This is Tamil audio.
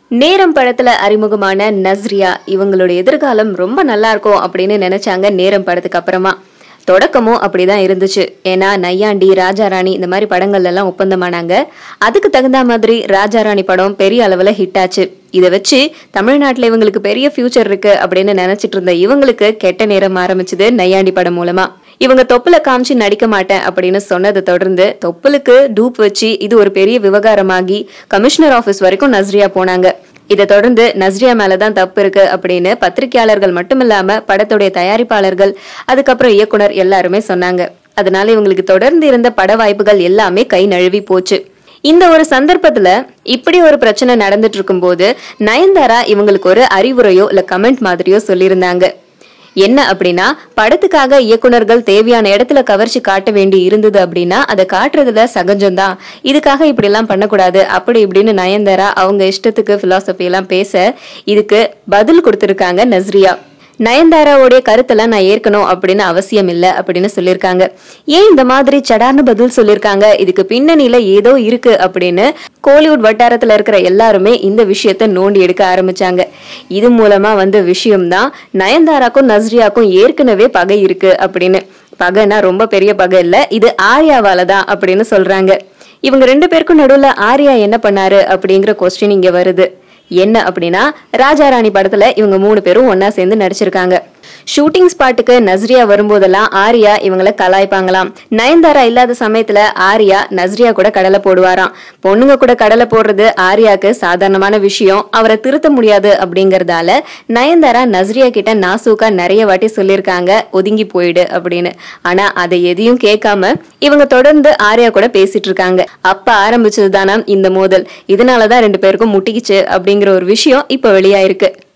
நேரம் படத்துல அறிமுகமான நஸ்ரியா இவங்களோட எதிர்காலம் ரொம்ப நல்லா இருக்கும் அப்படின்னு நினைச்சாங்க நேரம் படத்துக்கு அப்புறமா தொடக்கமும் அப்படிதான் இருந்துச்சு ஏன்னா நையாண்டி ராஜாராணி இந்த மாதிரி படங்கள்ல எல்லாம் ஒப்பந்தமானாங்க அதுக்கு தகுந்த மாதிரி ராஜாராணி படம் பெரிய அளவுல ஹிட் ஆச்சு இதை வச்சு தமிழ்நாட்டுல இவங்களுக்கு பெரிய ஃபியூச்சர் இருக்கு அப்படின்னு நினைச்சிட்டு இருந்த இவங்களுக்கு கெட்ட நேரம் ஆரம்பிச்சது நையாண்டி படம் மூலமா இவங்க தொப்புல காமிச்சு நடிக்க மாட்டேன் அப்படின்னு சொன்னதை தொடர்ந்து தொப்புளுக்கு டூப் வச்சு இது ஒரு பெரிய விவகாரமாகி கமிஷனர் ஆபீஸ் வரைக்கும் நஸ்ரியா போனாங்க இதை தொடர்ந்து நஸ்ரியா மேலதான் தப்பு இருக்கு அப்படின்னு பத்திரிகையாளர்கள் மட்டுமில்லாம படத்துடைய தயாரிப்பாளர்கள் அதுக்கப்புறம் இயக்குனர் எல்லாருமே சொன்னாங்க அதனால இவங்களுக்கு தொடர்ந்து இருந்த பட வாய்ப்புகள் எல்லாமே கை நழுவி போச்சு இந்த ஒரு சந்தர்ப்பத்துல இப்படி ஒரு பிரச்சனை நடந்துட்டு இருக்கும்போது நயன்தாரா இவங்களுக்கு ஒரு அறிவுரையோ இல்ல கமெண்ட் மாதிரியோ சொல்லியிருந்தாங்க என்ன அப்படின்னா படத்துக்காக இயக்குனர்கள் தேவையான இடத்துல கவர்ச்சி காட்ட வேண்டி இருந்தது அப்படின்னா அதை காட்டுறதுல சகஜம்தான் இதுக்காக இப்படி எல்லாம் பண்ணக்கூடாது அப்படி இப்படின்னு நயன்தாரா அவங்க இஷ்டத்துக்கு பிலாசபி எல்லாம் பேச இதுக்கு பதில் கொடுத்திருக்காங்க நஸ்ரியா நயன்தாராவுடைய கருத்தெல்லாம் நான் ஏற்கணும் அப்படின்னு அவசியம் இல்லை அப்படின்னு சொல்லியிருக்காங்க ஏன் இந்த மாதிரி சடார்னு பதில் சொல்லியிருக்காங்க இதுக்கு பின்னணியில ஏதோ இருக்கு அப்படின்னு கோலிவுட் வட்டாரத்துல இருக்கிற எல்லாருமே இந்த விஷயத்த நோண்டி எடுக்க ஆரம்பிச்சாங்க இது மூலமா வந்த விஷயம்தான் நயன்தாராக்கும் நஸ்ரியாக்கும் ஏற்கனவே பகை இருக்கு அப்படின்னு பகைனா ரொம்ப பெரிய பகை இல்ல இது ஆர்யாவால தான் அப்படின்னு சொல்றாங்க இவங்க ரெண்டு பேருக்கும் நடுவுல ஆர்யா என்ன பண்ணாரு அப்படிங்கிற கொஸ்டின் இங்க வருது என்ன அப்படின்னா ராஜாராணி படத்துல இவங்க மூணு பேரும் ஒன்னா சேர்ந்து நடிச்சிருக்காங்க ஷூட்டிங் ஸ்பாட்டுக்கு நஸ்ரியா வரும்போதெல்லாம் ஆர்யா இவங்கள கலாய்ப்பாங்களாம் நயன்தாரா இல்லாத சமயத்துல ஆர்யா நஸ்ரியா கூட கடலை போடுவாராம் பொண்ணுங்க கூட கடலை போடுறது ஆர்யாக்கு சாதாரணமான விஷயம் அவரை திருத்த முடியாது அப்படிங்கறதால நயன்தாரா நஸ்ரியா கிட்ட நாசூக்கா நிறைய வாட்டி சொல்லியிருக்காங்க ஒதுங்கி போயிடு அப்படின்னு ஆனா அதை எதையும் கேட்காம இவங்க தொடர்ந்து ஆர்யா கூட பேசிட்டு இருக்காங்க அப்ப ஆரம்பிச்சது தானாம் இந்த மோதல் இதனாலதான் ரெண்டு பேருக்கும் முட்டிக்கிச்சு அப்படிங்கிற ஒரு விஷயம் இப்ப வெளியாயிருக்கு